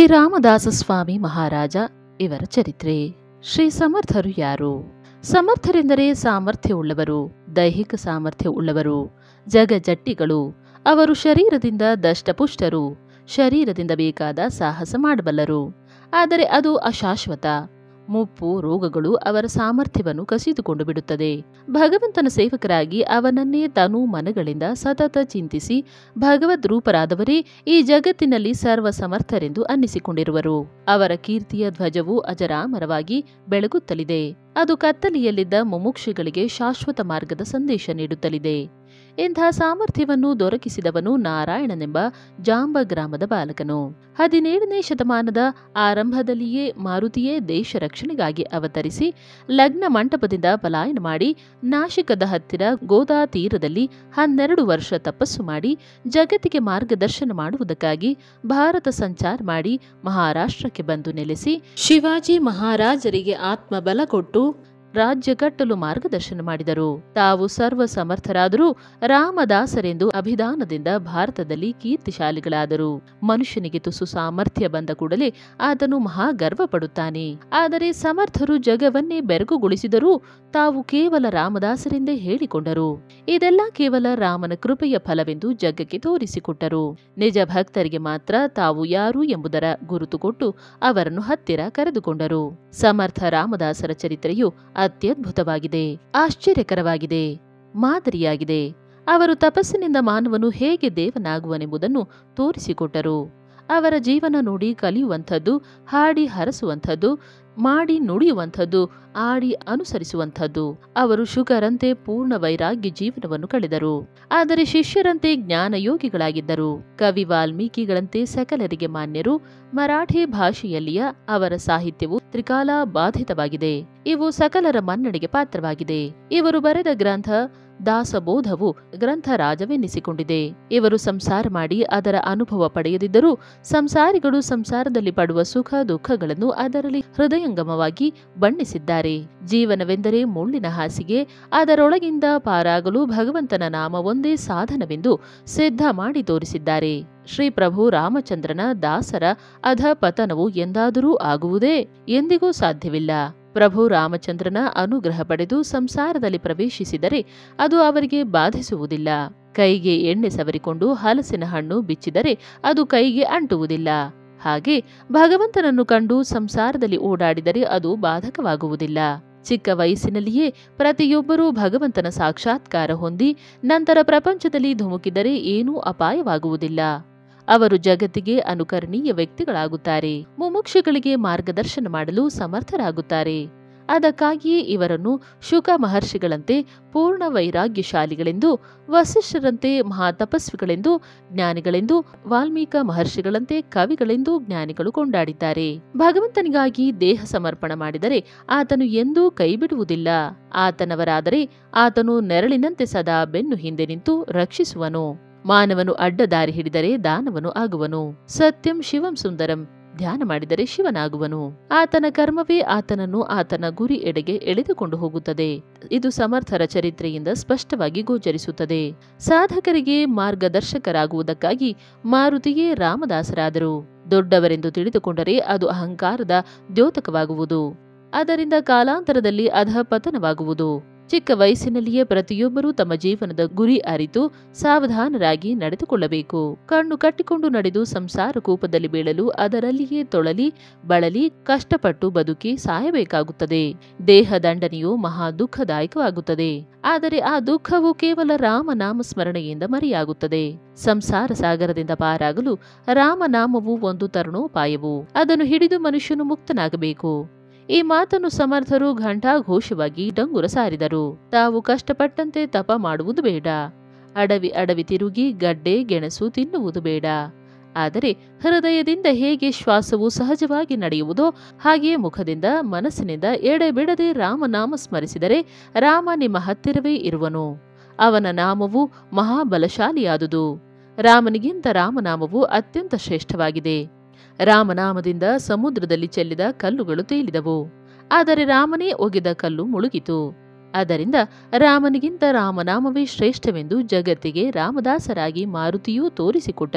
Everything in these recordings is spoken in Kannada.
ರಾಮದಾಸ ಸ್ವಾಮಿ ಮಹಾರಾಜ ಇವರ ಚರಿತ್ರೆ ಶ್ರೀ ಸಮರ್ಥರು ಯಾರು ಸಮರ್ಥರೆಂದರೆ ಸಾಮರ್ಥ್ಯವುಳ್ಳವರು ದೈಹಿಕ ಸಾಮರ್ಥ್ಯವುಳ್ಳವರು ಜಗಜಟ್ಟಿಗಳು ಅವರು ಶರೀರದಿಂದ ದಷ್ಟಪುಷ್ಟರು ಶರೀರದಿಂದ ಬೇಕಾದ ಸಾಹಸ ಮಾಡಬಲ್ಲರು ಆದರೆ ಅದು ಅಶಾಶ್ವತ ಮುಪ್ಪು ರೋಗಗಳು ಅವರ ಸಾಮರ್ಥ್ಯವನ್ನು ಕಸಿದುಕೊಂಡು ಬಿಡುತ್ತದೆ ಭಗವಂತನ ಸೇವಕರಾಗಿ ಅವನನ್ನೇ ತನು ಮನಗಳಿಂದ ಸತತ ಚಿಂತಿಸಿ ಭಗವದ್ ರೂಪರಾದವರೇ ಈ ಜಗತ್ತಿನಲ್ಲಿ ಸರ್ವ ಸಮರ್ಥರೆಂದು ಅನ್ನಿಸಿಕೊಂಡಿರುವರು ಅವರ ಕೀರ್ತಿಯ ಧ್ವಜವು ಅಜರಾಮರವಾಗಿ ಬೆಳಗುತ್ತಲಿದೆ ಅದು ಕತ್ತಲೆಯಲ್ಲಿದ್ದ ಮುಮುಕ್ಷುಗಳಿಗೆ ಶಾಶ್ವತ ಮಾರ್ಗದ ಸಂದೇಶ ನೀಡುತ್ತಲಿದೆ ಇಂಥ ಸಾಮರ್ಥ್ಯವನ್ನು ದೊರಕಿಸಿದವನು ನಾರಾಯಣನೆಂಬ ಜಾಂಬ ಗ್ರಾಮದ ಬಾಲಕನು ಹದಿನೇಳನೇ ಶತಮಾನದ ಆರಂಭದಲ್ಲಿಯೇ ಮಾರುತಿಯೇ ದೇಶ ರಕ್ಷಣೆಗಾಗಿ ಅವತರಿಸಿ ಲಗ್ನ ಮಂಟಪದಿಂದ ಪಲಾಯನ ಮಾಡಿ ನಾಶಿಕದ ಹತ್ತಿರ ಗೋದಾ ತೀರದಲ್ಲಿ ಹನ್ನೆರಡು ವರ್ಷ ತಪಸ್ಸು ಮಾಡಿ ಜಗತ್ತಿಗೆ ಮಾರ್ಗದರ್ಶನ ಮಾಡುವುದಕ್ಕಾಗಿ ಭಾರತ ಸಂಚಾರ ಮಾಡಿ ಮಹಾರಾಷ್ಟ್ರಕ್ಕೆ ಬಂದು ನೆಲೆಸಿ ಶಿವಾಜಿ ಮಹಾರಾಜರಿಗೆ ಆತ್ಮಬಲ ಕೊಟ್ಟು ರಾಜ್ಯ ಕಟ್ಟಲು ಮಾರ್ಗದರ್ಶನ ಮಾಡಿದರು ತಾವು ಸರ್ವ ಸಮರ್ಥರಾದರೂ ರಾಮದಾಸರೆಂದು ಅಭಿಧಾನದಿಂದ ಭಾರತದಲ್ಲಿ ಕೀರ್ತಿಶಾಲಿಗಳಾದರು ಮನುಷ್ಯನಿಗೆ ತುಸು ಸಾಮರ್ಥ್ಯ ಬಂದ ಕೂಡಲೇ ಆತನು ಮಹಾ ಗರ್ವ ಪಡುತ್ತಾನೆ ಆದರೆ ಸಮರ್ಥರು ಜಗವನ್ನೇ ಬೆರಗುಗೊಳಿಸಿದರೂ ತಾವು ಕೇವಲ ರಾಮದಾಸರೆಂದೇ ಹೇಳಿಕೊಂಡರು ಇದೆಲ್ಲ ಕೇವಲ ರಾಮನ ಕೃಪೆಯ ಫಲವೆಂದು ಜಗಕ್ಕೆ ತೋರಿಸಿಕೊಟ್ಟರು ನಿಜ ಭಕ್ತರಿಗೆ ಮಾತ್ರ ತಾವು ಯಾರು ಎಂಬುದರ ಗುರುತು ಕೊಟ್ಟು ಅವರನ್ನು ಹತ್ತಿರ ಕರೆದುಕೊಂಡರು ಸಮರ್ಥ ರಾಮದಾಸರ ಚರಿತ್ರೆಯು ಅತ್ಯದ್ಭುತವಾಗಿದೆ ಆಶ್ಚರ್ಯಕರವಾಗಿದೆ ಮಾದರಿಯಾಗಿದೆ ಅವರು ತಪಸ್ಸಿನಿಂದ ಮಾನವನು ಹೇಗೆ ದೇವನಾಗುವನೆಂಬುದನ್ನು ತೋರಿಸಿಕೊಟ್ಟರು ಅವರ ಜೀವನ ನೋಡಿ ಕಲಿಯುವಂಥದ್ದು ಹಾಡಿ ಹರಸುವಂಥದ್ದು ಮಾಡಿ ನುಡಿಯುವಂಥದ್ದು ಆಡಿ ಅನುಸರಿಸುವಂಥದ್ದು ಅವರು ಶುಗರಂತೆ ಪೂರ್ಣ ವೈರಾಗ್ಯ ಜೀವನವನ್ನು ಕಳೆದರು ಆದರೆ ಶಿಷ್ಯರಂತೆ ಜ್ಞಾನಯೋಗಿಗಳಾಗಿದ್ದರು ಕವಿ ವಾಲ್ಮೀಕಿಗಳಂತೆ ಸಕಲರಿಗೆ ಮಾನ್ಯರು ಮರಾಠಿ ಭಾಷೆಯಲ್ಲಿಯ ಅವರ ಸಾಹಿತ್ಯವು ತ್ರಿಕಾಲ ಬಾಧಿತವಾಗಿದೆ ಇವು ಸಕಲರ ಮನ್ನಣೆಗೆ ಪಾತ್ರವಾಗಿದೆ ಇವರು ಬರೆದ ಗ್ರಂಥ ದಾಸಬೋಧವು ಗ್ರಂಥರಾಜವೆನ್ನಿಸಿಕೊಂಡಿದೆ ಇವರು ಸಂಸಾರ ಮಾಡಿ ಅದರ ಅನುಭವ ಪಡೆಯದಿದ್ದರೂ ಸಂಸಾರಿಗಳು ಸಂಸಾರದಲ್ಲಿ ಪಡುವ ಸುಖ ದುಃಖಗಳನ್ನು ಅದರಲ್ಲಿ ಹೃದಯಂಗಮವಾಗಿ ಬಣ್ಣಿಸಿದ್ದಾರೆ ಜೀವನವೆಂದರೆ ಮುಳ್ಳಿನ ಹಾಸಿಗೆ ಅದರೊಳಗಿಂದ ಪಾರಾಗಲು ಭಗವಂತನ ನಾಮ ಒಂದೇ ಸಾಧನವೆಂದು ಸಿದ್ಧ ಮಾಡಿ ತೋರಿಸಿದ್ದಾರೆ ಶ್ರೀ ಪ್ರಭು ರಾಮಚಂದ್ರನ ದಾಸರ ಅಧಪತನವು ಎಂದಾದರೂ ಆಗುವುದೇ ಎಂದಿಗೂ ಸಾಧ್ಯವಿಲ್ಲ ಪ್ರಭು ರಾಮಚಂದ್ರನ ಅನುಗ್ರಹ ಪಡೆದು ಸಂಸಾರದಲ್ಲಿ ಪ್ರವೇಶಿಸಿದರೆ ಅದು ಅವರಿಗೆ ಬಾಧಿಸುವುದಿಲ್ಲ ಕೈಗೆ ಎಣ್ಣೆ ಸವರಿಕೊಂಡು ಹಲಸಿನ ಹಣ್ಣು ಬಿಚ್ಚಿದರೆ ಅದು ಕೈಗೆ ಅಂಟುವುದಿಲ್ಲ ಹಾಗೆ ಭಗವಂತನನ್ನು ಕಂಡು ಸಂಸಾರದಲ್ಲಿ ಓಡಾಡಿದರೆ ಅದು ಬಾಧಕವಾಗುವುದಿಲ್ಲ ಚಿಕ್ಕ ವಯಸ್ಸಿನಲ್ಲಿಯೇ ಪ್ರತಿಯೊಬ್ಬರೂ ಭಗವಂತನ ಸಾಕ್ಷಾತ್ಕಾರ ಹೊಂದಿ ನಂತರ ಪ್ರಪಂಚದಲ್ಲಿ ಧುಮುಕಿದರೆ ಏನೂ ಅಪಾಯವಾಗುವುದಿಲ್ಲ ಅವರು ಜಗತ್ತಿಗೆ ಅನುಕರಣೀಯ ವ್ಯಕ್ತಿಗಳಾಗುತ್ತಾರೆ ಮುಮುಕ್ಷುಗಳಿಗೆ ಮಾರ್ಗದರ್ಶನ ಮಾಡಲು ಸಮರ್ಥರಾಗುತ್ತಾರೆ ಅದಕ್ಕಾಗಿಯೇ ಇವರನ್ನು ಶುಕ ಮಹರ್ಷಿಗಳಂತೆ ಪೂರ್ಣ ವೈರಾಗ್ಯಶಾಲಿಗಳೆಂದು ವಸಿಷ್ಠರಂತೆ ಮಹಾತಪಸ್ವಿಗಳೆಂದು ಜ್ಞಾನಿಗಳೆಂದು ವಾಲ್ಮೀಕ ಮಹರ್ಷಿಗಳಂತೆ ಕವಿಗಳೆಂದು ಜ್ಞಾನಿಗಳು ಕೊಂಡಾಡಿದ್ದಾರೆ ಭಗವಂತನಿಗಾಗಿ ದೇಹ ಸಮರ್ಪಣ ಮಾಡಿದರೆ ಆತನು ಎಂದೂ ಕೈಬಿಡುವುದಿಲ್ಲ ಆತನವರಾದರೆ ಆತನು ನೆರಳಿನಂತೆ ಸದಾ ಬೆನ್ನು ಹಿಂದೆ ನಿಂತು ರಕ್ಷಿಸುವನು ಮಾನವನು ಅಡ್ಡ ದಾರಿ ಹಿಡಿದರೆ ದಾನವನು ಆಗುವನು ಸತ್ಯಂ ಶಿವಂ ಸುಂದರಂ ಧ್ಯಾನ ಮಾಡಿದರೆ ಶಿವನಾಗುವನು ಆತನ ಕರ್ಮವೇ ಆತನನ್ನು ಆತನ ಗುರಿ ಎಡೆಗೆ ಎಳೆದುಕೊಂಡು ಹೋಗುತ್ತದೆ ಇದು ಸಮರ್ಥರ ಚರಿತ್ರೆಯಿಂದ ಸ್ಪಷ್ಟವಾಗಿ ಗೋಚರಿಸುತ್ತದೆ ಸಾಧಕರಿಗೆ ಮಾರ್ಗದರ್ಶಕರಾಗುವುದಕ್ಕಾಗಿ ಮಾರುತಿಯೇ ರಾಮದಾಸರಾದರು ದೊಡ್ಡವರೆಂದು ತಿಳಿದುಕೊಂಡರೆ ಅದು ಅಹಂಕಾರದ ದ್ಯೋತಕವಾಗುವುದು ಅದರಿಂದ ಕಾಲಾಂತರದಲ್ಲಿ ಅಧಪತನವಾಗುವುದು ಚಿಕ್ಕ ವಯಸ್ಸಿನಲ್ಲಿಯೇ ಪ್ರತಿಯೊಬ್ಬರೂ ತಮ್ಮ ಜೀವನದ ಗುರಿ ಅರಿತು ಸಾವಧಾನರಾಗಿ ನಡೆದುಕೊಳ್ಳಬೇಕು ಕಣ್ಣು ಕಟ್ಟಿಕೊಂಡು ನಡೆದು ಸಂಸಾರ ಕೂಪದಲ್ಲಿ ಬೀಳಲು ಅದರಲ್ಲಿಯೇ ತೊಳಲಿ ಬಳಲಿ ಕಷ್ಟಪಟ್ಟು ಬದುಕಿ ಸಾಯಬೇಕಾಗುತ್ತದೆ ದೇಹ ದಂಡನೆಯು ಮಹಾ ದುಃಖದಾಯಕವಾಗುತ್ತದೆ ಆದರೆ ಆ ದುಃಖವು ಕೇವಲ ರಾಮನಾಮ ಸ್ಮರಣೆಯಿಂದ ಮರೆಯಾಗುತ್ತದೆ ಸಂಸಾರ ಸಾಗರದಿಂದ ಪಾರಾಗಲು ರಾಮನಾಮವು ಒಂದು ತರುಣೋಪಾಯವು ಅದನ್ನು ಹಿಡಿದು ಮನುಷ್ಯನು ಮುಕ್ತನಾಗಬೇಕು ಈ ಮಾತನ್ನು ಸಮರ್ಥರು ಘಂಟಾಘೋಷವಾಗಿ ಡಂಗುರ ಸಾರಿದರು ತಾವು ಕಷ್ಟಪಟ್ಟಂತೆ ತಪ ಮಾಡುವುದು ಬೇಡ ಅಡವಿ ಅಡವಿ ತಿರುಗಿ ಗಡ್ಡೆ ಗೆಣಸು ತಿನ್ನುವುದು ಬೇಡ ಆದರೆ ಹೃದಯದಿಂದ ಹೇಗೆ ಶ್ವಾಸವು ಸಹಜವಾಗಿ ನಡೆಯುವುದೋ ಹಾಗೆಯೇ ಮುಖದಿಂದ ಮನಸ್ಸಿನಿಂದ ಎಡೆಬಿಡದೆ ರಾಮನಾಮ ಸ್ಮರಿಸಿದರೆ ರಾಮ ನಿಮ್ಮ ಹತ್ತಿರವೇ ಇರುವನು ಅವನ ನಾಮವು ಮಹಾಬಲಶಾಲಿಯಾದುದು ರಾಮನಿಗಿಂತ ರಾಮನಾಮವು ಅತ್ಯಂತ ಶ್ರೇಷ್ಠವಾಗಿದೆ ರಾಮನಾಮದಿಂದ ಸಮುದ್ರದಲ್ಲಿ ಚೆಲ್ಲಿದ ಕಲ್ಲುಗಳು ತೇಲಿದವು ಆದರೆ ರಾಮನೇ ಒಗೆದ ಕಲ್ಲು ಮುಳುಗಿತು ಆದ್ದರಿಂದ ರಾಮನಿಗಿಂತ ರಾಮನಾಮವೇ ಶ್ರೇಷ್ಠವೆಂದು ಜಗತ್ತಿಗೆ ರಾಮದಾಸರಾಗಿ ಮಾರುತಿಯೂ ತೋರಿಸಿಕೊಟ್ಟನು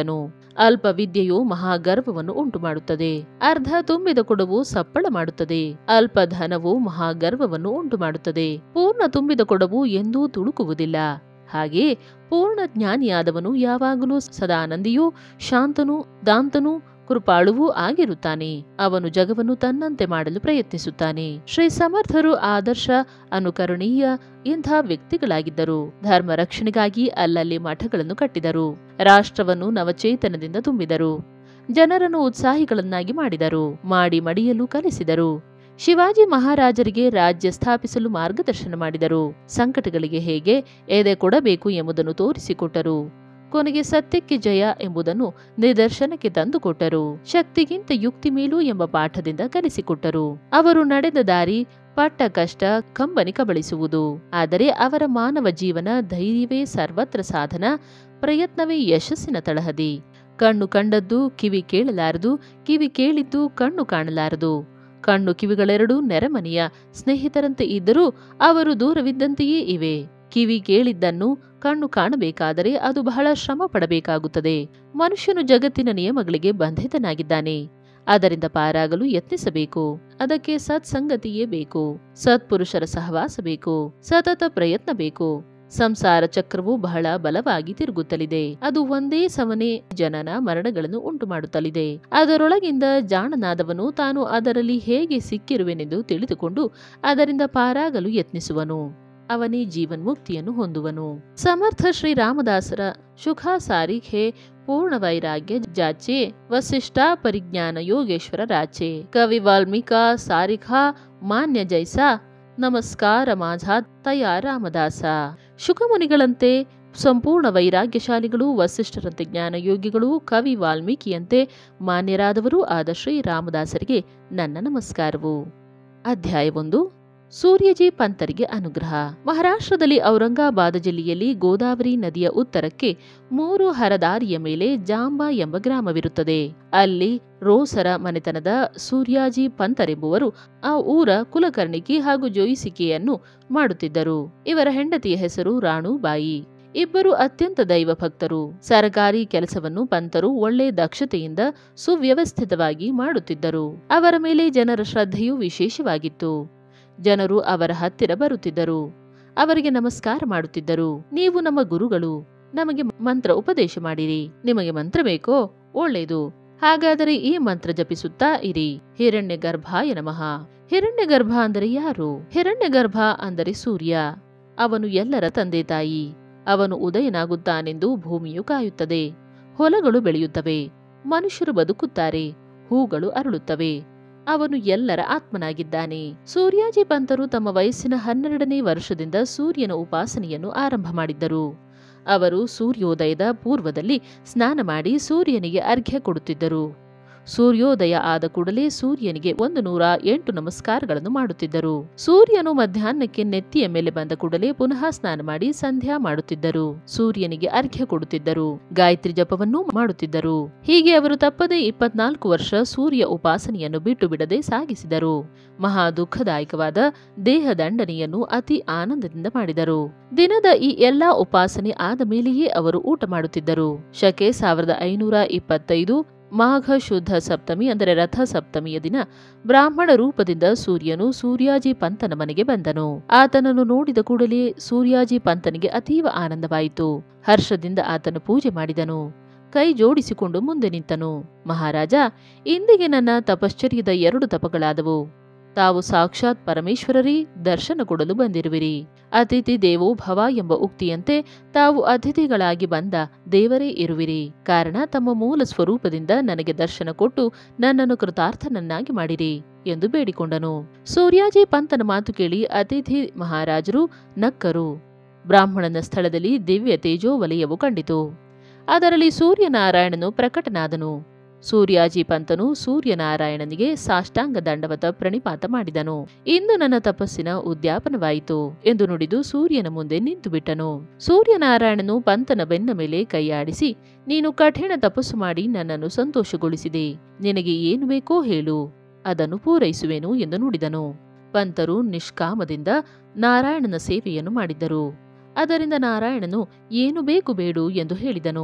ಅಲ್ಪ ವಿದ್ಯೆಯು ಮಹಾಗರ್ವವನ್ನು ಉಂಟು ಮಾಡುತ್ತದೆ ಅರ್ಧ ತುಂಬಿದ ಕೊಡವು ಸಪ್ಪಳ ಮಾಡುತ್ತದೆ ಅಲ್ಪ ಧನವು ಮಹಾಗರ್ವವನ್ನು ಉಂಟು ಮಾಡುತ್ತದೆ ಪೂರ್ಣ ತುಂಬಿದ ಕೊಡವು ಎಂದೂ ತುಳುಕುವುದಿಲ್ಲ ಹಾಗೆ ಪೂರ್ಣ ಜ್ಞಾನಿಯಾದವನು ಯಾವಾಗಲೂ ಸದಾನಂದಿಯೂ ಶಾಂತನೂ ದಾಂತನೂ ಕೃಪಾಳುವೂ ಆಗಿರುತ್ತಾನೆ ಅವನು ಜಗವನ್ನು ತನ್ನಂತೆ ಮಾಡಲು ಪ್ರಯತ್ನಿಸುತ್ತಾನೆ ಶ್ರೀ ಸಮರ್ಥರು ಆದರ್ಶ ಅನುಕರಣೀಯ ಇಂಥ ವ್ಯಕ್ತಿಗಳಾಗಿದ್ದರು ಧರ್ಮ ರಕ್ಷಣೆಗಾಗಿ ಅಲ್ಲಲ್ಲಿ ಮಠಗಳನ್ನು ಕಟ್ಟಿದರು ರಾಷ್ಟ್ರವನ್ನು ನವಚೇತನದಿಂದ ತುಂಬಿದರು ಜನರನ್ನು ಉತ್ಸಾಹಿಗಳನ್ನಾಗಿ ಮಾಡಿದರು ಮಾಡಿ ಮಡಿಯಲು ಕಲಿಸಿದರು ಶಿವಾಜಿ ಮಹಾರಾಜರಿಗೆ ರಾಜ್ಯ ಸ್ಥಾಪಿಸಲು ಮಾರ್ಗದರ್ಶನ ಮಾಡಿದರು ಸಂಕಟಗಳಿಗೆ ಹೇಗೆ ಎದೆ ಕೊಡಬೇಕು ಎಂಬುದನ್ನು ತೋರಿಸಿಕೊಟ್ಟರು ಕೊನೆಗೆ ಸತ್ಯಕ್ಕೆ ಜಯ ಎಂಬುದನ್ನು ನಿದರ್ಶನಕ್ಕೆ ತಂದುಕೊಟ್ಟರು ಶಕ್ತಿಗಿಂತ ಯುಕ್ತಿ ಮೇಲು ಎಂಬ ಪಾಠದಿಂದ ಕಲಿಸಿಕೊಟ್ಟರು ಅವರು ನಡೆದ ದಾರಿ ಪಟ್ಟ ಕಷ್ಟ ಕಂಬನಿ ಕಬಳಿಸುವುದು ಆದರೆ ಅವರ ಮಾನವ ಜೀವನ ಧೈರ್ಯವೇ ಸರ್ವತ್ರ ಸಾಧನ ಪ್ರಯತ್ನವೇ ಯಶಸ್ಸಿನ ತಳಹದಿ ಕಣ್ಣು ಕಂಡದ್ದು ಕಿವಿ ಕೇಳಲಾರದು ಕಿವಿ ಕೇಳಿದ್ದು ಕಣ್ಣು ಕಾಣಲಾರದು ಕಣ್ಣು ಕಿವಿಗಳೆರಡೂ ನೆರೆಮನೆಯ ಸ್ನೇಹಿತರಂತೆ ಇದ್ದರೂ ಅವರು ದೂರವಿದ್ದಂತೆಯೇ ಇವೆ ಕಿವಿ ಕೇಳಿದ್ದನ್ನು ಕಣ್ಣು ಕಾಣಬೇಕಾದರೆ ಅದು ಬಹಳ ಶ್ರಮ ಪಡಬೇಕಾಗುತ್ತದೆ ಮನುಷ್ಯನು ಜಗತ್ತಿನ ನಿಯಮಗಳಿಗೆ ಬಂಧಿತನಾಗಿದ್ದಾನೆ ಅದರಿಂದ ಪಾರಾಗಲು ಯತ್ನಿಸಬೇಕು ಅದಕ್ಕೆ ಸತ್ಸಂಗತಿಯೇ ಬೇಕು ಸತ್ಪುರುಷರ ಸಹವಾಸ ಬೇಕು ಸತತ ಪ್ರಯತ್ನ ಬೇಕು ಸಂಸಾರ ಚಕ್ರವು ಬಹಳ ಬಲವಾಗಿ ತಿರುಗುತ್ತಲಿದೆ ಅದು ಒಂದೇ ಸಮನೆ ಜನನ ಮರಣಗಳನ್ನು ಉಂಟು ಮಾಡುತ್ತಲಿದೆ ಅದರೊಳಗಿಂದ ಜಾಣನಾದವನು ತಾನು ಅದರಲ್ಲಿ ಹೇಗೆ ಸಿಕ್ಕಿರುವೆನೆಂದು ತಿಳಿದುಕೊಂಡು ಅದರಿಂದ ಪಾರಾಗಲು ಯತ್ನಿಸುವನು ಅವನೇ ಜೀವನ್ಮುಕ್ತಿಯನ್ನು ಹೊಂದುವನು ಸಮರ್ಥ ಶ್ರೀ ರಾಮದಾಸರ ಸುಖ ಸಾರಿಖೆ ಪೂರ್ಣ ವೈರಾಗ್ಯ ಜಾಚೆ ವಸಿಷ್ಠ ಪರಿಜ್ಞಾನ ಯೋಗೇಶ್ವರ ರಾಚೆ ಕವಿ ವಾಲ್ಮೀಕ ಸಾರಿಖಾ ಮಾನ್ಯ ಜೈಸ ನಮಸ್ಕಾರ ಮಾಝಾ ತಯಾ ರಾಮದಾಸ ಶುಕಮುನಿಗಳಂತೆ ಸಂಪೂರ್ಣ ವೈರಾಗ್ಯಶಾಲಿಗಳು ವಸಿಷ್ಠರಂತೆ ಜ್ಞಾನಯೋಗಿಗಳು ಕವಿ ವಾಲ್ಮೀಕಿಯಂತೆ ಮಾನ್ಯರಾದವರೂ ಆದ ಶ್ರೀ ರಾಮದಾಸರಿಗೆ ನನ್ನ ನಮಸ್ಕಾರವು ಅಧ್ಯಾಯ ಒಂದು ಸೂರ್ಯಜಿ ಪಂತರಿಗೆ ಅನುಗ್ರಹ ಮಹಾರಾಷ್ಟ್ರದಲ್ಲಿ ಔರಂಗಾಬಾದ ಜಿಲ್ಲೆಯಲ್ಲಿ ಗೋದಾವರಿ ನದಿಯ ಉತ್ತರಕ್ಕೆ ಮೂರು ಹರದಾರಿಯ ಮೇಲೆ ಜಾಂಬಾ ಎಂಬ ಗ್ರಾಮವಿರುತ್ತದೆ ಅಲ್ಲಿ ರೋಸರ ಮನೆತನದ ಸೂರ್ಯಾಜಿ ಪಂತರೆಂಬುವರು ಆ ಊರ ಕುಲಕರ್ಣಿಕಿ ಹಾಗೂ ಜೋಯಿಸಿಕೆಯನ್ನು ಮಾಡುತ್ತಿದ್ದರು ಇವರ ಹೆಂಡತಿಯ ಹೆಸರು ರಾಣುಬಾಯಿ ಇಬ್ಬರು ಅತ್ಯಂತ ದೈವ ಭಕ್ತರು ಸರಕಾರಿ ಕೆಲಸವನ್ನು ಪಂತರು ಒಳ್ಳೆ ದಕ್ಷತೆಯಿಂದ ಸುವ್ಯವಸ್ಥಿತವಾಗಿ ಮಾಡುತ್ತಿದ್ದರು ಅವರ ಮೇಲೆ ಜನರ ಶ್ರದ್ಧೆಯೂ ವಿಶೇಷವಾಗಿತ್ತು ಜನರು ಅವರ ಹತ್ತಿರ ಬರುತ್ತಿದ್ದರು ಅವರಿಗೆ ನಮಸ್ಕಾರ ಮಾಡುತ್ತಿದ್ದರು ನೀವು ನಮ್ಮ ಗುರುಗಳು ನಮಗೆ ಮಂತ್ರ ಉಪದೇಶ ಮಾಡಿರಿ ನಿಮಗೆ ಮಂತ್ರ ಬೇಕೋ ಒಳ್ಳೆಯದು ಹಾಗಾದರೆ ಈ ಮಂತ್ರ ಜಪಿಸುತ್ತಾ ಇರಿ ಹಿರಣ್ಯ ಗರ್ಭಾಯ ನಮಃ ಹಿರಣ್ಯ ಗರ್ಭ ಅಂದರೆ ಯಾರು ಹಿರಣ್ಯ ಗರ್ಭ ಅಂದರೆ ಸೂರ್ಯ ಅವನು ಎಲ್ಲರ ತಂದೆ ತಾಯಿ ಅವನು ಉದಯನಾಗುತ್ತಾನೆಂದು ಭೂಮಿಯು ಕಾಯುತ್ತದೆ ಹೊಲಗಳು ಬೆಳೆಯುತ್ತವೆ ಮನುಷ್ಯರು ಬದುಕುತ್ತಾರೆ ಹೂಗಳು ಅರಳುತ್ತವೆ ಅವನು ಎಲ್ಲರ ಆತ್ಮನಾಗಿದ್ದಾನೆ ಸೂರ್ಯಾಜಿ ಪಂತರು ತಮ್ಮ ವಯಸ್ಸಿನ ಹನ್ನೆರಡನೇ ವರ್ಷದಿಂದ ಸೂರ್ಯನ ಉಪಾಸನೆಯನ್ನು ಆರಂಭ ಮಾಡಿದ್ದರು ಅವರು ಸೂರ್ಯೋದಯದ ಪೂರ್ವದಲ್ಲಿ ಸ್ನಾನ ಮಾಡಿ ಸೂರ್ಯನಿಗೆ ಅರ್ಘ್ಯ ಕೊಡುತ್ತಿದ್ದರು ಸೂರ್ಯೋದಯ ಆದ ಕೂಡಲೇ ಸೂರ್ಯನಿಗೆ ಒಂದು ನೂರ ಎಂಟು ನಮಸ್ಕಾರಗಳನ್ನು ಮಾಡುತ್ತಿದ್ದರು ಸೂರ್ಯನು ಮಧ್ಯಾಹ್ನಕ್ಕೆ ನೆತ್ತಿಯ ಮೇಲೆ ಬಂದ ಕೂಡಲೇ ಪುನಃ ಸ್ನಾನ ಮಾಡಿ ಸಂಧ್ಯಾ ಮಾಡುತ್ತಿದ್ದರು ಸೂರ್ಯನಿಗೆ ಅರ್ಘ್ಯ ಕೊಡುತ್ತಿದ್ದರು ಗಾಯತ್ರಿ ಜಪವನ್ನು ಮಾಡುತ್ತಿದ್ದರು ಹೀಗೆ ಅವರು ತಪ್ಪದೆ ಇಪ್ಪತ್ನಾಲ್ಕು ವರ್ಷ ಸೂರ್ಯ ಉಪಾಸನೆಯನ್ನು ಬಿಟ್ಟು ಬಿಡದೆ ಸಾಗಿಸಿದರು ಮಹಾ ದುಃಖದಾಯಕವಾದ ದೇಹ ದಂಡನೆಯನ್ನು ಅತಿ ಆನಂದದಿಂದ ಮಾಡಿದರು ದಿನದ ಈ ಎಲ್ಲಾ ಉಪಾಸನೆ ಆದ ಮೇಲೆಯೇ ಅವರು ಊಟ ಮಾಡುತ್ತಿದ್ದರು ಶಕೆ ಸಾವಿರದ ಐನೂರ ಇಪ್ಪತ್ತೈದು ಮಾಘ ಶುದ್ಧ ಸಪ್ತಮಿ ಅಂದರೆ ರಥ ಸಪ್ತಮಿಯ ದಿನ ಬ್ರಾಹ್ಮಣ ರೂಪದಿಂದ ಸೂರ್ಯನು ಸೂರ್ಯಾಜಿ ಪಂತನ ಮನೆಗೆ ಬಂದನು ಆತನನ್ನು ನೋಡಿದ ಕೂಡಲೇ ಸೂರ್ಯಾಜಿ ಪಂತನಿಗೆ ಅತೀವ ಆನಂದವಾಯಿತು ಹರ್ಷದಿಂದ ಆತನು ಪೂಜೆ ಮಾಡಿದನು ಕೈ ಜೋಡಿಸಿಕೊಂಡು ಮುಂದೆ ನಿಂತನು ಮಹಾರಾಜ ಇಂದಿಗೆ ನನ್ನ ತಪಶ್ಚರ್ಯದ ಎರಡು ತಪಗಳಾದವು ತಾವು ಸಾಕ್ಷಾತ್ ಪರಮೇಶ್ವರರೇ ದರ್ಶನ ಕೊಡಲು ಬಂದಿರುವಿರಿ ಅತಿಥಿ ದೇವೋ ಭವ ಎಂಬ ಉಕ್ತಿಯಂತೆ ತಾವು ಅತಿಥಿಗಳಾಗಿ ಬಂದ ದೇವರೇ ಇರುವಿರಿ ಕಾರಣ ತಮ್ಮ ಮೂಲ ಸ್ವರೂಪದಿಂದ ನನಗೆ ದರ್ಶನ ಕೊಟ್ಟು ನನ್ನನ್ನು ಕೃತಾರ್ಥನನ್ನಾಗಿ ಮಾಡಿರಿ ಎಂದು ಬೇಡಿಕೊಂಡನು ಸೂರ್ಯಾಜಿ ಪಂತನ ಮಾತು ಕೇಳಿ ಅತಿಥಿ ಮಹಾರಾಜರು ನಕ್ಕರು ಬ್ರಾಹ್ಮಣನ ಸ್ಥಳದಲ್ಲಿ ದಿವ್ಯ ತೇಜೋವಲಯವು ಕಂಡಿತು ಅದರಲ್ಲಿ ಸೂರ್ಯನಾರಾಯಣನು ಪ್ರಕಟನಾದನು ಸೂರ್ಯಾಜಿ ಪಂತನು ಸೂರ್ಯನಾರಾಯಣನಿಗೆ ಸಾಷ್ಟಾಂಗ ದಂಡವತ ಪ್ರಣಿಪಾತ ಮಾಡಿದನು ಇಂದು ನನ್ನ ತಪಸ್ಸಿನ ಉದ್ಯಾಪನವಾಯಿತು ಎಂದು ನುಡಿದು ಸೂರ್ಯನ ಮುಂದೆ ನಿಂತು ಬಿಟ್ಟನು ಸೂರ್ಯನಾರಾಯಣನು ಪಂತನ ಬೆನ್ನ ಮೇಲೆ ಕೈಯಾಡಿಸಿ ನೀನು ಕಠಿಣ ತಪಸ್ಸು ಮಾಡಿ ನನ್ನನ್ನು ಸಂತೋಷಗೊಳಿಸಿದೆ ನಿನಗೆ ಏನು ಬೇಕೋ ಹೇಳು ಅದನ್ನು ಪೂರೈಸುವೆನು ಎಂದು ನುಡಿದನು ಪಂತರು ನಿಷ್ಕಾಮದಿಂದ ನಾರಾಯಣನ ಸೇವೆಯನ್ನು ಮಾಡಿದ್ದರು ಅದರಿಂದ ನಾರಾಯಣನು ಏನು ಬೇಕು ಬೇಡು ಎಂದು ಹೇಳಿದನು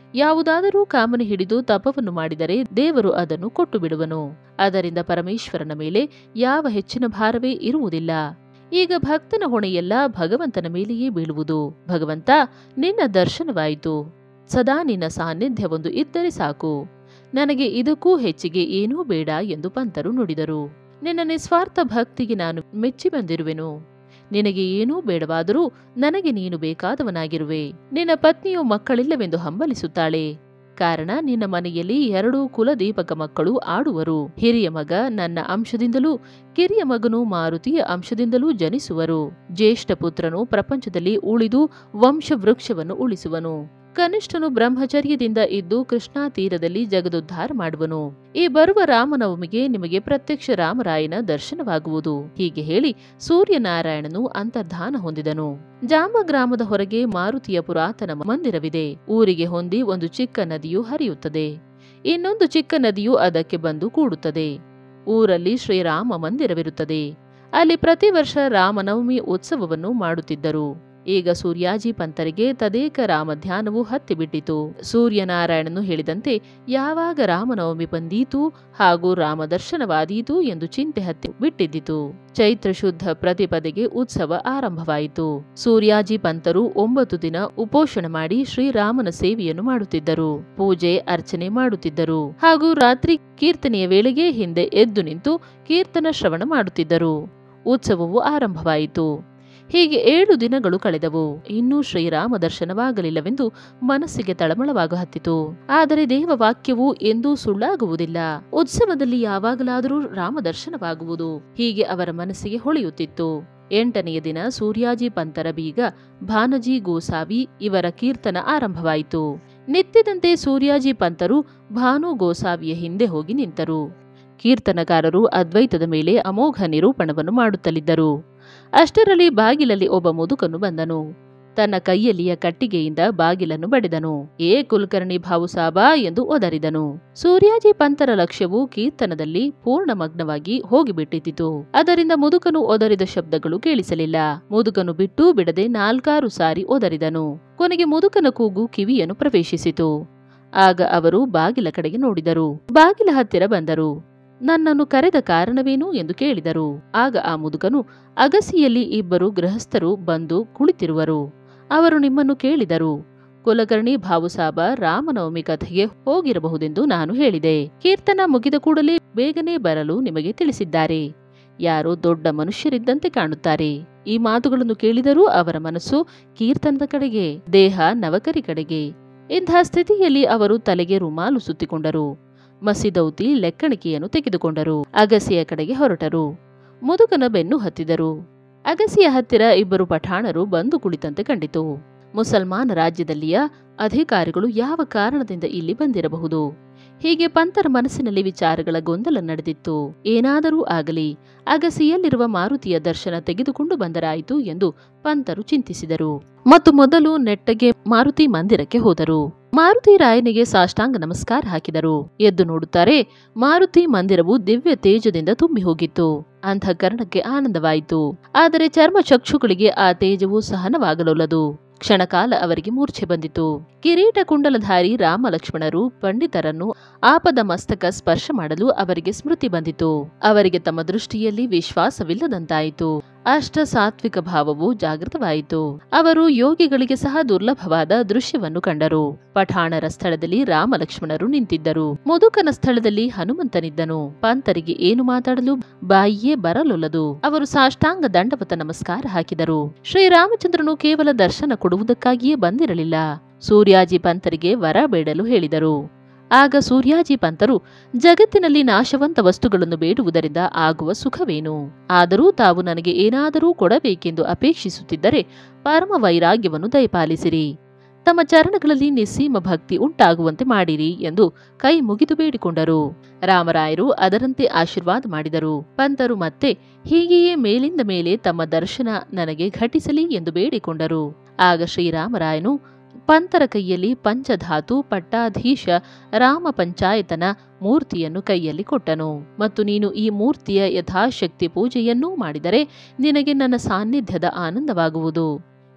ಯಾವುದಾದರೂ ಕಾಮನೆ ಹಿಡಿದು ತಪವನ್ನು ಮಾಡಿದರೆ ದೇವರು ಅದನ್ನು ಕೊಟ್ಟು ಬಿಡುವನು ಅದರಿಂದ ಪರಮೇಶ್ವರನ ಮೇಲೆ ಯಾವ ಹೆಚ್ಚಿನ ಭಾರವೇ ಇರುವುದಿಲ್ಲ ಈಗ ಭಕ್ತನ ಹೊಣೆಯೆಲ್ಲ ಭಗವಂತನ ಮೇಲೆಯೇ ಬೀಳುವುದು ಭಗವಂತ ನಿನ್ನ ದರ್ಶನವಾಯಿತು ಸದಾ ನಿನ್ನ ಸಾನ್ನಿಧ್ಯವೊಂದು ಇದ್ದರೆ ಸಾಕು ನನಗೆ ಇದಕ್ಕೂ ಹೆಚ್ಚಿಗೆ ಏನೂ ಬೇಡ ಎಂದು ಪಂತರು ನುಡಿದರು ನಿನ್ನ ನಿಸ್ವಾರ್ಥ ಭಕ್ತಿಗೆ ನಾನು ಮೆಚ್ಚಿ ಬಂದಿರುವೆನು ನಿನಗೆ ಏನೂ ಬೇಡವಾದರೂ ನನಗೆ ನೀನು ಬೇಕಾದವನಾಗಿರುವೆ ನಿನ್ನ ಪತ್ನಿಯು ಮಕ್ಕಳಿಲ್ಲವೆಂದು ಹಂಬಲಿಸುತ್ತಾಳೆ ಕಾರಣ ನಿನ್ನ ಮನೆಯಲ್ಲಿ ಎರಡೂ ಕುಲದೀಪಕ ಮಕ್ಕಳು ಆಡುವರು ಹಿರಿಯ ಮಗ ನನ್ನ ಅಂಶದಿಂದಲೂ ಕಿರಿಯ ಮಗನು ಮಾರುತಿಯ ಅಂಶದಿಂದಲೂ ಜನಿಸುವರು ಜ್ಯೇಷ್ಠ ಪುತ್ರನು ಪ್ರಪಂಚದಲ್ಲಿ ಉಳಿದು ವಂಶವೃಕ್ಷವನ್ನು ಉಳಿಸುವನು ಕನಿಷ್ಠನು ಬ್ರಹ್ಮಚರ್ಯದಿಂದ ಇದ್ದು ಕೃಷ್ಣಾ ತೀರದಲ್ಲಿ ಜಗದುದ್ಧಾರ ಮಾಡುವನು ಈ ಬರುವ ರಾಮನವಮಿಗೆ ನಿಮಗೆ ಪ್ರತ್ಯಕ್ಷ ರಾಮರಾಯನ ದರ್ಶನವಾಗುವುದು ಹೀಗೆ ಹೇಳಿ ಸೂರ್ಯನಾರಾಯಣನು ಅಂತರ್ಧಾನ ಹೊಂದಿದನು ಜಾಮ ಗ್ರಾಮದ ಹೊರಗೆ ಮಾರುತಿಯ ಪುರಾತನ ಮಂದಿರವಿದೆ ಊರಿಗೆ ಹೊಂದಿ ಒಂದು ಚಿಕ್ಕ ನದಿಯು ಹರಿಯುತ್ತದೆ ಇನ್ನೊಂದು ಚಿಕ್ಕ ನದಿಯು ಅದಕ್ಕೆ ಬಂದು ಕೂಡುತ್ತದೆ ಊರಲ್ಲಿ ಶ್ರೀರಾಮ ಮಂದಿರವಿರುತ್ತದೆ ಅಲ್ಲಿ ಪ್ರತಿ ವರ್ಷ ರಾಮನವಮಿ ಉತ್ಸವವನ್ನು ಮಾಡುತ್ತಿದ್ದರು ಈಗ ಸೂರ್ಯಾಜಿ ಪಂತರಿಗೆ ತದೇಕ ರಾಮ ಧ್ಯಾನವು ಹತ್ತಿಬಿಟ್ಟಿತು ಸೂರ್ಯನಾರಾಯಣನು ಹೇಳಿದಂತೆ ಯಾವಾಗ ರಾಮನವಮಿ ಬಂದೀತು ಹಾಗೂ ರಾಮ ದರ್ಶನವಾದೀತು ಎಂದು ಚಿಂತೆ ಹತ್ತಿ ಬಿಟ್ಟಿದ್ದಿತು ಚೈತ್ರ ಶುದ್ಧ ಪ್ರತಿಪದೆಗೆ ಉತ್ಸವ ಆರಂಭವಾಯಿತು ಸೂರ್ಯಾಜಿ ಪಂತರು ಒಂಬತ್ತು ದಿನ ಉಪೋಷಣ ಮಾಡಿ ಶ್ರೀರಾಮನ ಸೇವೆಯನ್ನು ಮಾಡುತ್ತಿದ್ದರು ಪೂಜೆ ಅರ್ಚನೆ ಮಾಡುತ್ತಿದ್ದರು ಹಾಗೂ ರಾತ್ರಿ ಕೀರ್ತನೆಯ ವೇಳೆಗೆ ಹಿಂದೆ ಎದ್ದು ನಿಂತು ಕೀರ್ತನ ಶ್ರವಣ ಮಾಡುತ್ತಿದ್ದರು ಉತ್ಸವವು ಆರಂಭವಾಯಿತು ಹೀಗೆ ಏಳು ದಿನಗಳು ಕಳೆದವು ಇನ್ನೂ ಶ್ರೀರಾಮ ದರ್ಶನವಾಗಲಿಲ್ಲವೆಂದು ಮನಸ್ಸಿಗೆ ತಳಮಳವಾಗ ಹತ್ತಿತು ಆದರೆ ದೇವವಾಕ್ಯವು ಎಂದೂ ಸುಳ್ಳಾಗುವುದಿಲ್ಲ ಉತ್ಸವದಲ್ಲಿ ಯಾವಾಗಲಾದರೂ ರಾಮ ದರ್ಶನವಾಗುವುದು ಹೀಗೆ ಅವರ ಮನಸ್ಸಿಗೆ ಹೊಳೆಯುತ್ತಿತ್ತು ಎಂಟನೆಯ ದಿನ ಸೂರ್ಯಾಜಿ ಪಂತರ ಬೀಗ ಭಾನಜಿ ಗೋಸಾವಿ ಇವರ ಕೀರ್ತನ ಆರಂಭವಾಯಿತು ನಿತ್ಯದಂತೆ ಸೂರ್ಯಾಜಿ ಪಂತರು ಭಾನು ಗೋಸಾವಿಯ ಹಿಂದೆ ಹೋಗಿ ನಿಂತರು ಕೀರ್ತನಗಾರರು ಅದ್ವೈತದ ಮೇಲೆ ಅಮೋಘ ನಿರೂಪಣವನ್ನು ಮಾಡುತ್ತಲಿದ್ದರು ಅಷ್ಟರಲ್ಲಿ ಬಾಗಿಲಲ್ಲಿ ಒಬ್ಬ ಮುದುಕನು ಬಂದನು ತನ್ನ ಕೈಯಲ್ಲಿಯ ಕಟ್ಟಿಗೆಯಿಂದ ಬಾಗಿಲನ್ನು ಬಡಿದನು ಏ ಕುಲಕರ್ಣಿ ಭಾವುಸಾಬಾ ಎಂದು ಒದರಿದನು ಸೂರ್ಯಾಜಿ ಪಂತರ ಲಕ್ಷ್ಯವು ಕೀರ್ತನದಲ್ಲಿ ಪೂರ್ಣ ಮಗ್ನವಾಗಿ ಹೋಗಿಬಿಟ್ಟಿತು ಅದರಿಂದ ಮುದುಕನು ಒದರಿದ ಶಬ್ದಗಳು ಕೇಳಿಸಲಿಲ್ಲ ಮುದುಕನು ಬಿಟ್ಟು ಬಿಡದೆ ನಾಲ್ಕಾರು ಸಾರಿ ಒದರಿದನು ಕೊನೆಗೆ ಮುದುಕನ ಕೂಗು ಕಿವಿಯನ್ನು ಪ್ರವೇಶಿಸಿತು ಆಗ ಅವರು ಬಾಗಿಲ ಕಡೆಗೆ ನೋಡಿದರು ಬಾಗಿಲ ಹತ್ತಿರ ಬಂದರು ನನ್ನನ್ನು ಕರೆದ ಕಾರಣವೇನು ಎಂದು ಕೇಳಿದರು ಆಗ ಆ ಮುದುಕನು ಅಗಸಿಯಲ್ಲಿ ಇಬ್ಬರು ಗೃಹಸ್ಥರು ಬಂದು ಕುಳಿತಿರುವರು ಅವರು ನಿಮ್ಮನ್ನು ಕೇಳಿದರು ಕುಲಕರ್ಣಿ ಭಾವುಸಾಬ ರಾಮನವಮಿ ಕಥೆಗೆ ಹೋಗಿರಬಹುದೆಂದು ನಾನು ಹೇಳಿದೆ ಕೀರ್ತನ ಮುಗಿದ ಕೂಡಲೇ ಬೇಗನೆ ಬರಲು ನಿಮಗೆ ತಿಳಿಸಿದ್ದಾರೆ ಯಾರೋ ದೊಡ್ಡ ಮನುಷ್ಯರಿದ್ದಂತೆ ಕಾಣುತ್ತಾರೆ ಈ ಮಾತುಗಳನ್ನು ಕೇಳಿದರೂ ಅವರ ಮನಸ್ಸು ಕೀರ್ತನದ ಕಡೆಗೆ ದೇಹ ನವಕರಿ ಕಡೆಗೆ ಇಂಥ ಸ್ಥಿತಿಯಲ್ಲಿ ಅವರು ತಲೆಗೆ ರುಮಾಲು ಸುತ್ತಿಕೊಂಡರು ಮಸಿದೌತಿ ಲೆಕ್ಕಣಿಕೆಯನ್ನು ತೆಗೆದುಕೊಂಡರು ಅಗಸಿಯ ಕಡೆಗೆ ಹೊರಟರು ಮುದುಕನ ಬೆನ್ನು ಹತ್ತಿದರು ಅಗಸಿಯ ಹತ್ತಿರ ಇಬ್ಬರು ಪಠಾಣರು ಬಂದು ಕುಳಿತಂತೆ ಕಂಡಿತು ಮುಸಲ್ಮಾನ ರಾಜ್ಯದಲ್ಲಿಯ ಅಧಿಕಾರಿಗಳು ಯಾವ ಕಾರಣದಿಂದ ಇಲ್ಲಿ ಬಂದಿರಬಹುದು ಹೀಗೆ ಪಂತರ ಮನಸ್ಸಿನಲ್ಲಿ ವಿಚಾರಗಳ ಗೊಂದಲ ನಡೆದಿತ್ತು ಏನಾದರೂ ಆಗಲಿ ಅಗಸಿಯಲ್ಲಿರುವ ಮಾರುತಿಯ ದರ್ಶನ ತೆಗೆದುಕೊಂಡು ಬಂದರಾಯಿತು ಎಂದು ಪಂತರು ಚಿಂತಿಸಿದರು ಮತ್ತು ಮೊದಲು ನೆಟ್ಟಗೆ ಮಾರುತಿ ಮಂದಿರಕ್ಕೆ ಹೋದರು ಮಾರುತಿ ರಾಯನಿಗೆ ಸಾಷ್ಟಾಂಗ ನಮಸ್ಕಾರ ಹಾಕಿದರು ಎದ್ದು ನೋಡುತ್ತಾರೆ ಮಾರುತಿ ಮಂದಿರವು ದಿವ್ಯ ತೇಜದಿಂದ ತುಂಬಿ ಹೋಗಿತ್ತು ಅಂತಃಕರಣಕ್ಕೆ ಆನಂದವಾಯಿತು ಆದರೆ ಚರ್ಮ ಚಕ್ಷುಗಳಿಗೆ ಆ ತೇಜವು ಸಹನವಾಗಲೊಲ್ಲದು ಕ್ಷಣಕಾಲ ಅವರಿಗೆ ಮೂರ್ಛೆ ಬಂದಿತು ಕಿರೀಟ ಕುಂಡಲಧಾರಿ ರಾಮ ಲಕ್ಷ್ಮಣರು ಪಂಡಿತರನ್ನು ಆಪದ ಮಸ್ತಕ ಸ್ಪರ್ಶ ಮಾಡಲು ಅವರಿಗೆ ಸ್ಮೃತಿ ಬಂದಿತು ಅವರಿಗೆ ತಮ್ಮ ದೃಷ್ಟಿಯಲ್ಲಿ ವಿಶ್ವಾಸವಿಲ್ಲದಂತಾಯಿತು ಅಷ್ಟ ಸಾತ್ವಿಕ ಭಾವವು ಜಾಗೃತವಾಯಿತು ಅವರು ಯೋಗಿಗಳಿಗೆ ಸಹ ದುರ್ಲಭವಾದ ದೃಶ್ಯವನ್ನು ಕಂಡರು ಪಠಾಣರ ಸ್ಥಳದಲ್ಲಿ ರಾಮ ಲಕ್ಷ್ಮಣರು ನಿಂತಿದ್ದರು ಮುದುಕನ ಸ್ಥಳದಲ್ಲಿ ಹನುಮಂತನಿದ್ದನು ಪಂತರಿಗೆ ಏನು ಮಾತಾಡಲು ಬಾಯಿಯೇ ಬರಲೊಲ್ಲದು ಅವರು ಸಾಷ್ಟಾಂಗ ದಂಡವತ ನಮಸ್ಕಾರ ಹಾಕಿದರು ಶ್ರೀರಾಮಚಂದ್ರನು ಕೇವಲ ದರ್ಶನ ಕೊಡುವುದಕ್ಕಾಗಿಯೇ ಬಂದಿರಲಿಲ್ಲ ಸೂರ್ಯಾಜಿ ಪಂತರಿಗೆ ವರ ಬೇಡಲು ಹೇಳಿದರು ಆಗ ಸೂರ್ಯಾಜಿ ಪಂತರು ಜಗತ್ತಿನಲ್ಲಿ ನಾಶವಂತ ವಸ್ತುಗಳನ್ನು ಬೇಡುವುದರಿಂದ ಆಗುವ ಸುಖವೇನು ಆದರೂ ತಾವು ನನಗೆ ಏನಾದರೂ ಕೊಡಬೇಕೆಂದು ಅಪೇಕ್ಷಿಸುತ್ತಿದ್ದರೆ ಪರಮ ವೈರಾಗ್ಯವನ್ನು ದಯಪಾಲಿಸಿರಿ ತಮ್ಮ ಚರಣಗಳಲ್ಲಿ ನಿಸ್ಸೀಮ ಭಕ್ತಿ ಉಂಟಾಗುವಂತೆ ಮಾಡಿರಿ ಎಂದು ಕೈ ಮುಗಿದು ಬೇಡಿಕೊಂಡರು ರಾಮರಾಯರು ಅದರಂತೆ ಆಶೀರ್ವಾದ ಮಾಡಿದರು ಪಂತರು ಮತ್ತೆ ಹೀಗೆಯೇ ಮೇಲಿಂದ ಮೇಲೆ ತಮ್ಮ ದರ್ಶನ ನನಗೆ ಘಟಿಸಲಿ ಎಂದು ಬೇಡಿಕೊಂಡರು ಆಗ ಶ್ರೀರಾಮರಾಯನು ಪಂತರ ಕೈಯಲ್ಲಿ ಪಂಚಧಾತು ಪಟ್ಟಾಧೀಶ ರಾಮ ಪಂಚಾಯತನ ಮೂರ್ತಿಯನ್ನು ಕೈಯಲ್ಲಿ ಕೊಟ್ಟನು ಮತ್ತು ನೀನು ಈ ಮೂರ್ತಿಯ ಯಥಾಶಕ್ತಿ ಪೂಜೆಯನ್ನೂ ಮಾಡಿದರೆ ನಿನಗೆ ನನ್ನ ಸಾನ್ನಿಧ್ಯದ ಆನಂದವಾಗುವುದು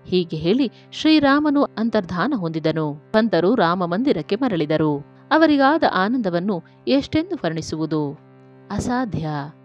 ಹೀಗೆ ಹೇಳಿ ಶ್ರೀರಾಮನು ಅಂತರ್ಧಾನ ಹೊಂದಿದನು ಪಂತರು ರಾಮ ಮಂದಿರಕ್ಕೆ ಮರಳಿದರು ಅವರಿಗಾದ ಆನಂದವನ್ನು ಎಷ್ಟೆಂದು ವರ್ಣಿಸುವುದು ಅಸಾಧ್ಯ